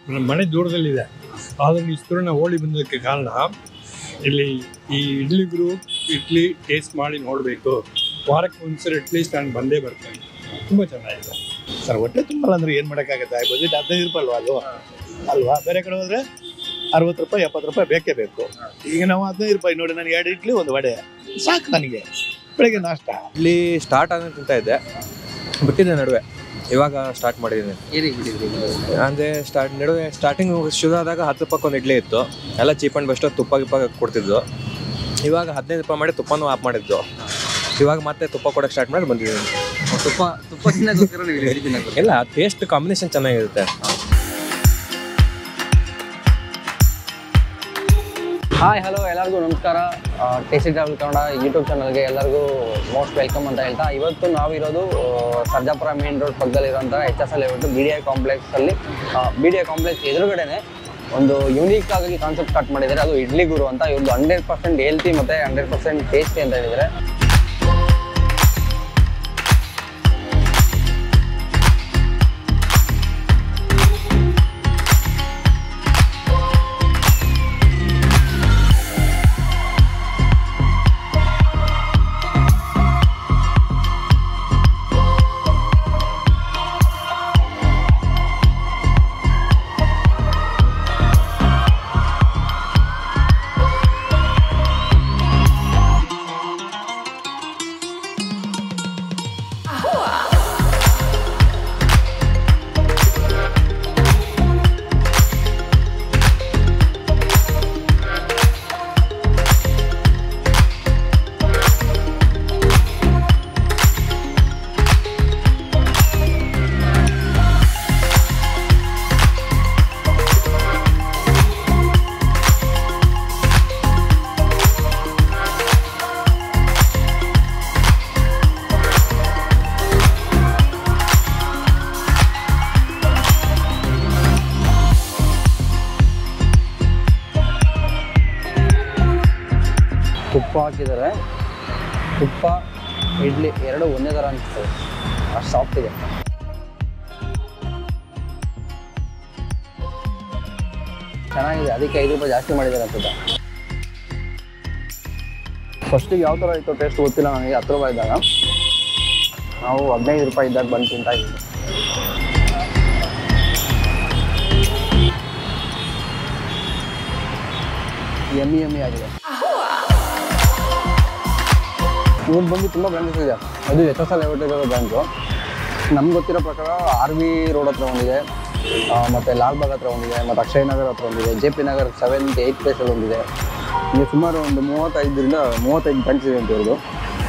ನಮ್ಮ ಮನೆ ದೂರದಲ್ಲಿದೆ ಆದರೆ ಇಷ್ಟು ದೂರ ನಾವು ಓಡಿ ಬಂದಕ್ಕೆ ಕಾರಣ ಇಲ್ಲಿ ಈ ಇಡ್ಲಿಗರು ಇಡ್ಲಿ ಟೇಸ್ಟ್ ಮಾಡಿ ನೋಡಬೇಕು ವಾರಕ್ಕೆ ಒಂದ್ಸರಿ ಅಟ್ಲೀಸ್ಟ್ ನಾನು ಬಂದೇ ಬರ್ತೇನೆ ತುಂಬ ಚೆನ್ನಾಗಿದೆ ಸರ್ ಹೊಟ್ಟೆ ತುಂಬಲ್ಲ ಅಂದ್ರೆ ಏನ್ ಮಾಡಕ್ಕಾಗತ್ತೆ ಬಜೆಟ್ ಹದಿನೈದು ರೂಪಾಯಿ ಅಲ್ವಾ ಅದು ಅಲ್ವಾ ಬೇರೆ ಕಡೆ ಹೋದ್ರೆ ಅರವತ್ತು ರೂಪಾಯಿ ಎಪ್ಪತ್ತು ರೂಪಾಯಿ ಬೇಕೇ ಬೇಕು ಈಗ ನಾವು ಹದಿನೈದು ರೂಪಾಯಿ ನೋಡಿ ನಾನು ಎರಡು ಇಡ್ಲಿ ಒಂದು ವಡೆ ಸಾಕು ನನಗೆ ಬೆಳಿಗ್ಗೆ ನಾಷ್ಟ ಇಲ್ಲಿ ಸ್ಟಾರ್ಟ್ ಆಗ ತಿಂತಾ ಇದ್ದೆ ಬಿಟ್ಟಿದ್ದೆ ನಡುವೆ ಇವಾಗ ಸ್ಟಾರ್ಟ್ ಮಾಡಿದ್ದೀನಿ ಏನಿಗೆ ಬಿಟ್ಟಿದ್ರಿ ಅಂದರೆ ಸ್ಟಾರ್ಟ್ ನಡುವೆ ಸ್ಟಾರ್ಟಿಂಗ್ ಶುರು ಆದಾಗ ಹತ್ತು ರೂಪಾಯಿ ಒಂದು ಇಡ್ಲಿ ಇತ್ತು ಎಲ್ಲ ಚೀಪ್ ಆ್ಯಂಡ್ ಬೆಸ್ಟ್ ತುಪ್ಪ ಗಿಪ್ಪ ಕೊಡ್ತಿದ್ದು ಇವಾಗ ಹದಿನೈದು ರೂಪಾಯಿ ಮಾಡಿ ತುಪ್ಪನೂ ಆಫ್ ಮಾಡಿದ್ದು ಇವಾಗ ಮತ್ತೆ ತುಪ್ಪ ಕೊಡೋಕೆ ಸ್ಟಾರ್ಟ್ ಮಾಡಿ ಬಂದಿದ್ದೀನಿ ತುಪ್ಪ ತುಪ್ಪ ತಿನ್ನಕ್ಕೋಸ್ಕರ ನೀವು ಇಲ್ಲಿ ತಿನ್ನಕ್ಕೆ ಇಲ್ಲ ಟೇಸ್ಟ್ ಕಾಂಬಿನೇಷನ್ ಚೆನ್ನಾಗಿರುತ್ತೆ ಹಾಯ್ ಹಲೋ ಎಲ್ಲರಿಗೂ ನಮಸ್ಕಾರ ಟೇಸ್ಟಿ ಟ್ರಾವೆಲ್ ಕನ್ನಡ ಯೂಟ್ಯೂಬ್ ಚಾನಲ್ಗೆ ಎಲ್ಲರಿಗೂ ಮೋಸ್ಟ್ ವೆಲ್ಕಮ್ ಅಂತ ಹೇಳ್ತಾ ಇವತ್ತು ನಾವಿರೋದು ಆ, ಸರ್ಜಾಪುರ ಮೇನ್ ರೋಡ್ ಪಕ್ಕದಲ್ಲಿರುವಂಥ ಎಚ್ ಎಸ್ ಎಲ್ ಹೇಳ್ಬಿಟ್ಟು ಬಿ ಡಿ ಐ ಕಾಂಪ್ಲೆಕ್ಸಲ್ಲಿ ಬಿ ಡಿ ಐ ಕಾಂಪ್ಲೆಕ್ಸ್ ಎದುರುಗಡೆನೆ ಒಂದು ಯೂನಿಕ್ ಆಗಿ ಕಾನ್ಸೆಪ್ಟ್ ಸ್ಟಾರ್ಟ್ ಮಾಡಿದ್ದಾರೆ ಅದು ಇಡ್ಲಿ ಗುರು ಅಂತ ಇವ್ರದ್ದು ಹಂಡ್ರೆಡ್ ಪರ್ಸೆಂಟ್ ಹೆಲ್ತಿ ಮತ್ತು ಹಂಡ್ರೆಡ್ ಪರ್ಸೆಂಟ್ ಟೇಸ್ಟಿ ಅಂತ ಹೇಳಿದ್ದಾರೆ ತುಪ್ಪ ಹಾಕಿದ್ದಾರೆ ತುಪ್ಪ ಇಡ್ಲಿ ಎರಡು ಒಂದೇ ಥರ ಅನಿಸ್ತದೆ ಅಷ್ಟು ಸಾಫ್ಟ್ ಇದೆ ಚೆನ್ನಾಗಿದೆ ಅದಕ್ಕೆ ಐದು ರೂಪಾಯಿ ಜಾಸ್ತಿ ಮಾಡಿದ್ದಾರೆ ಅನ್ಸುತ್ತೆ ಫಸ್ಟಿಗೆ ಯಾವ ಥರ ಇತ್ತು ಟೇಸ್ಟ್ ಗೊತ್ತಿಲ್ಲ ನನಗೆ ಹತ್ತು ರೂಪಾಯಿ ಇದ್ದಾಗ ನಾವು ಹದಿನೈದು ರೂಪಾಯಿ ಇದ್ದಾಗ ಬಂದು ತಿಂತಾ ಇದ್ದೀವಿ ಎಮ್ಮಿ ಎಮ್ಮಿ ಆಗಿದೆ ಇವ್ರು ಬಂದು ತುಂಬ ಬ್ರಾಂಚಸ್ ಇದೆ ಅದು ಎಚ್ ಎಸ್ ಎಲ್ ಇರೋ ಬ್ರಾಂಚು ನಮ್ಗೆ ಗೊತ್ತಿರೋ ಪ್ರಕಾರ ಆರ್ ವಿ ರೋಡ್ ಹತ್ರ ಒಂದಿದೆ ಆ, ಮತ್ತೆ ಲಾಲ್ಬಾಗ್ ಹತ್ರ ಒಂದಿದೆ ಮತ್ತು ಅಕ್ಷಯ್ ನಗರ್ ಹತ್ರ ಒಂದಿದೆ J P Nagar seventh eighth ಪ್ಲೇಸಲ್ಲಿ ಒಂದಿದೆ ಇಲ್ಲಿ ಸುಮಾರು ಒಂದು ಮೂವತ್ತೈದರಿಂದ ಮೂವತ್ತೈದು ಬ್ರಾಂಚ್ ಇದೆ ಅಂತ ಇರೋದು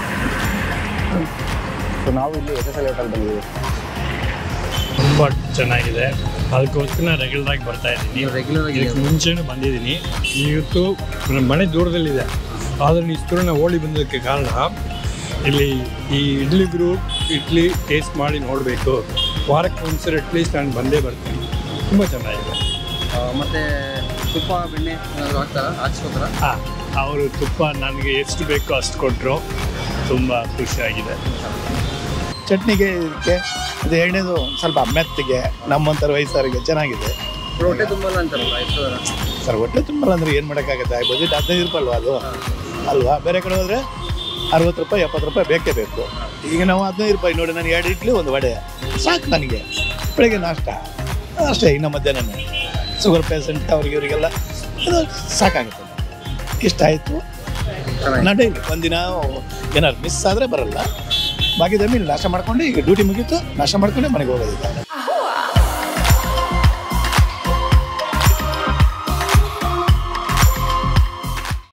ಸೊ ನಾವು ಇಲ್ಲಿ ಎಚ್ ಎಸ್ ಎಲ್ ಹೋಟೆಲ್ ಬಂದಿದ್ದೀವಿ ತುಂಬ ಚೆನ್ನಾಗಿದೆ ಅದಕ್ಕೋಸ್ಕರ ರೆಗ್ಯುಲರ್ ಆಗಿ ಬರ್ತಾ ಇದ್ದೀನಿ ರೆಗ್ಯುಲರ್ ಇದಕ್ಕೆ ಮುಂಚೆನೂ ಬಂದಿದ್ದೀನಿ ಇವತ್ತು ನಮ್ಮ ಮನೆ ದೂರದಲ್ಲಿದೆ ಆದರೆ ಇಷ್ಟು ದೂರ ನಾವು ಓಡಿ ಬಂದಕ್ಕೆ ಕಾರಣ ಇಲ್ಲಿ ಈ ಇಡ್ಲಿಗರು ಇಡ್ಲಿ ಟೇಸ್ಟ್ ಮಾಡಿ ನೋಡಬೇಕು ವಾರಕ್ಕೆ ಒಂದ್ಸರಿ ಅಟ್ಲೀಸ್ಟ್ ನಾನು ಬಂದೇ ಬರ್ತೇನೆ ತುಂಬ ಚೆನ್ನಾಗಿದೆ ಮತ್ತು ತುಪ್ಪ ಬೆಣ್ಣೆ ಏನಾದರೂ ಹಾಕ್ತಾರಾ ಹಾಕ್ಸ್ಕೊತಾರ ಹಾಂ ಅವರು ತುಪ್ಪ ನನಗೆ ಎಷ್ಟು ಬೇಕೋ ಅಷ್ಟು ಕೊಟ್ಟರು ತುಂಬ ಖುಷಿಯಾಗಿದೆ ಚಟ್ನಿಗೆ ಇದಕ್ಕೆ ಇದು ಎಣ್ಣೆದು ಸ್ವಲ್ಪ ಮೆತ್ತಿಗೆ ನಮ್ಮಂತರ ವಯಸ್ಸರಿಗೆ ಚೆನ್ನಾಗಿದೆ ಹೊಟ್ಟೆ ತುಂಬಲ್ಲ ಅಂತಾರಲ್ಲ ಎಷ್ಟು ಸರ್ ಹೊಟ್ಟೆ ತುಂಬಲ್ಲ ಅಂದ್ರೆ ಏನ್ ಮಾಡಕ್ಕಾಗತ್ತೆ ಬಜೆಟ್ ಹದಿನೈದು ರೂಪಾಯಿ ಅಲ್ವಾ ಅದು ಅಲ್ವಾ ಬೇರೆ ಕಡೆ ಹೋದ್ರೆ ಅರವತ್ತು ರೂಪಾಯಿ ಎಪ್ಪತ್ತು ರೂಪಾಯಿ ಬೇಕೇ ಬೇಕು ಈಗ ನಾವು ಹದಿನೈದು ರೂಪಾಯಿ ನೋಡಿ ನಾನು ಎರಡು ಇಡ್ಲಿ ಒಂದು ವಡೆ ಸಾಕು ನನಗೆ ಬೆಳಿಗ್ಗೆ ನಾಷ್ಟ ಅಷ್ಟೇ ಇನ್ನು ಮಧ್ಯಾಹ್ನ ಶುಗರ್ ಪೇಷಂಟ್ ಅವ್ರಿಗೆ ಇವರಿಗೆಲ್ಲ ಅದು ಸಾಕಾಗುತ್ತೆ ಇಷ್ಟ ಆಯಿತು ನಡೀಲಿ ಒಂದಿನ ಏನಾದ್ರು ಮಿಸ್ ಆದರೆ ಬರಲ್ಲ ಬಾಕಿ ಟೈಮಲ್ಲಿ ನಾಶ ಮಾಡ್ಕೊಂಡು ಈಗ ಡ್ಯೂಟಿ ಮುಗೀತು ನಾಶ ಮಾಡ್ಕೊಂಡೆ ಮನೆಗೆ ಹೋಗೋದಿಲ್ಲ